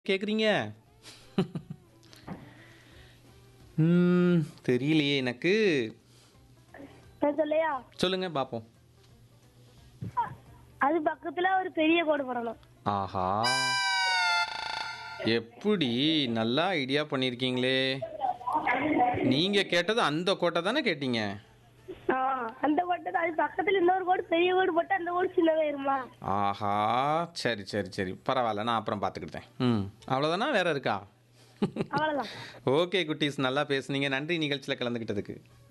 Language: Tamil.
கேட்குறீங்க ம், தெரியலையே எனக்கு நான் சொல்லையா சொல்லுங்க பார்ப்போம் அது பக்கத்துல ஒரு பெரிய கோடு போடணும் ஆஹா எப்படி நல்லா ஐடியா பண்ணியிருக்கீங்களே நீங்க கேட்டது அந்த கோட்டை தானே கேட்டீங்க ஆ அந்த கோட்டை தான் அது பக்கத்துல இன்னொரு கோடு பெரிய கோடு போட்டு அந்த கோடு சின்னதாயிருமா ஆஹா சரி சரி சரி பரவாயில்ல நான் அப்புறம் பார்த்துக்கிட்டேன் ம் அவ்வளோதானா வேற இருக்கா அவ்வளவுதான் ஓகே குட்டீஸ் நல்லா பேசுனீங்க நன்றி நிகழ்ச்சியில் கலந்துக்கிட்டதுக்கு